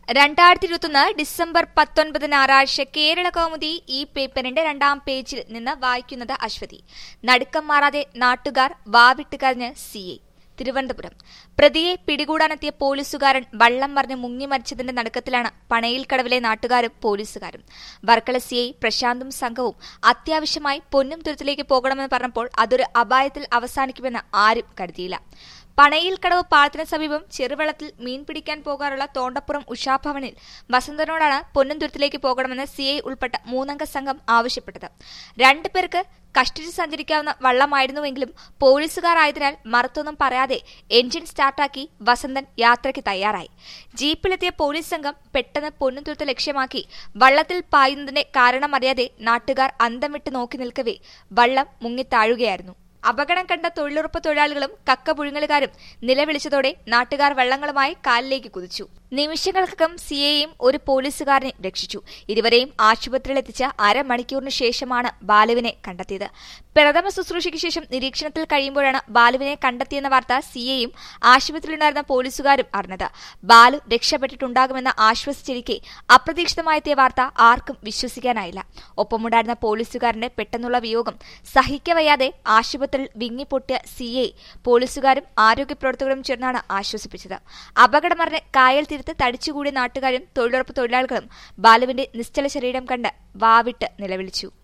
രണ്ടായിരത്തി ഇരുപത്തൊന്ന് ഡിസംബർ പത്തൊൻപത് ഞായറാഴ്ച കേരള കൗമുദി ഈ പേപ്പറിന്റെ രണ്ടാം പേജിൽ നിന്ന് വായിക്കുന്നത് അശ്വതി നടുക്കം മാറാതെ നാട്ടുകാർ വാവിട്ട് കരഞ്ഞ് സി എ തിരുവനന്തപുരം പ്രതിയെ പിടികൂടാനെത്തിയ പോലീസുകാരൻ വള്ളം മറിഞ്ഞ് മുങ്ങി മരിച്ചതിന്റെ നടുക്കത്തിലാണ് പണയിൽക്കടവിലെ നാട്ടുകാരും പോലീസുകാരും വർക്കല സി ഐ പ്രശാന്തും സംഘവും അത്യാവശ്യമായി പൊന്നും തുരുത്തിലേക്ക് പോകണമെന്ന് പറഞ്ഞപ്പോൾ അതൊരു അപായത്തിൽ അവസാനിക്കുമെന്ന് ആരും കരുതിയില്ല പണയിൽ കടവ് പാലത്തിന് സമീപം ചെറുവെള്ളത്തിൽ മീൻ പിടിക്കാൻ പോകാറുള്ള തോണ്ടപ്പുറം ഉഷാഭവനിൽ വസന്തനോടാണ് പൊന്നന്തുരത്തിലേക്ക് പോകണമെന്ന് സി ഐ ഉൾപ്പെട്ട മൂന്നംഗ സംഘം ആവശ്യപ്പെട്ടത് രണ്ടുപേർക്ക് കഷ്ടിച്ച് സഞ്ചരിക്കാവുന്ന വള്ളമായിരുന്നുവെങ്കിലും പോലീസുകാരായതിനാൽ മറുത്തൊന്നും പറയാതെ എഞ്ചിൻ സ്റ്റാർട്ടാക്കി വസന്തൻ യാത്രയ്ക്ക് തയ്യാറായി ജീപ്പിലെത്തിയ പോലീസ് സംഘം പെട്ടെന്ന് പൊന്നുതുരുത്ത് ലക്ഷ്യമാക്കി വള്ളത്തിൽ പായുന്നതിന്റെ കാരണമറിയാതെ നാട്ടുകാർ അന്തം വിട്ട് നോക്കി നിൽക്കവേ വള്ളം മുങ്ങിത്താഴുകയായിരുന്നു അപകടം കണ്ട തൊഴിലുറപ്പ് തൊഴിലാളികളും കക്ക പുഴുങ്ങലുകാരും നിലവിളിച്ചതോടെ നാട്ടുകാർ വെള്ളങ്ങളുമായി കാലിലേക്ക് കുതിച്ചു നിമിഷങ്ങൾക്കകം സിയെയും ഒരു പോലീസുകാരനെ രക്ഷിച്ചു ഇരുവരെയും ആശുപത്രിയിൽ എത്തിച്ച അരമണിക്കൂറിന് ശേഷമാണ് ബാലുവിനെ കണ്ടെത്തിയത് പ്രഥമ ശുശ്രൂഷയ്ക്ക് ശേഷം നിരീക്ഷണത്തിൽ കഴിയുമ്പോഴാണ് ബാലുവിനെ കണ്ടെത്തിയെന്ന വാർത്ത സിയെയും ആശുപത്രിയിലുണ്ടായിരുന്ന പോലീസുകാരും അറിഞ്ഞത് ബാലു രക്ഷപ്പെട്ടിട്ടുണ്ടാകുമെന്ന് ആശ്വസിച്ചിരിക്കെ അപ്രതീക്ഷിതമായെത്തിയ വാർത്ത ആർക്കും വിശ്വസിക്കാനായില്ല ഒപ്പമുണ്ടായിരുന്ന പോലീസുകാരന്റെ പെട്ടെന്നുള്ള വിയോഗം സഹിക്കവയ്യാതെ ആശുപത്രിയിൽ വിങ്ങിപ്പൊട്ടിയ സിയെ പോലീസുകാരും ആരോഗ്യ പ്രവർത്തകരും ചേർന്നാണ് ആശ്വസിപ്പിച്ചത് അപകടമറിഞ്ഞ് കായൽ തീരത്ത് തടിച്ചുകൂടിയ നാട്ടുകാരും തൊഴിലുറപ്പ് തൊഴിലാളികളും ബാലുവിന്റെ നിശ്ചല ശരീരം കണ്ട് വാവിട്ട് നിലവിളിച്ചു